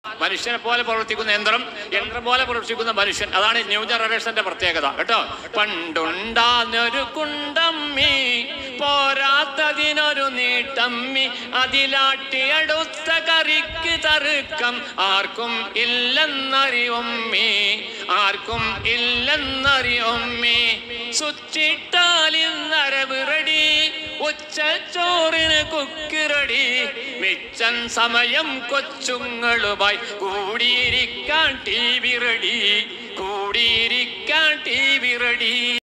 മനുഷ്യനെ പോലെ പ്രവർത്തിക്കുന്ന യന്ത്രം യന്ത്രം പോലെ പ്രവർത്തിക്കുന്ന മനുഷ്യൻ അതാണ് ന്യൂ ജനറേഷന്റെ പ്രത്യേകത കേട്ടോ പണ്ടുണ്ടാന്നൊരു കുണ്ടമ്മി പോരാത്തതിനൊരു നീട്ടമ്മി അതിലാട്ടിയടുത്ത കറിക്ക് തറുക്കം ആർക്കും ഇല്ലെന്നറിയൊമ്മി ആർക്കും ഇല്ലെന്നറിയൊമ്മി സുച്ചിട്ടാൽ ഇന്നരവിറടി ഉച്ചച്ചോറിന് കുക്കിറടി മിച്ചൻ സമയം കൊച്ചുങ്ങളുമായി കൂടിയിരിക്കാൻ ടി വി റെഡി കൂടിയിരിക്കാൻ ടി വി റെഡി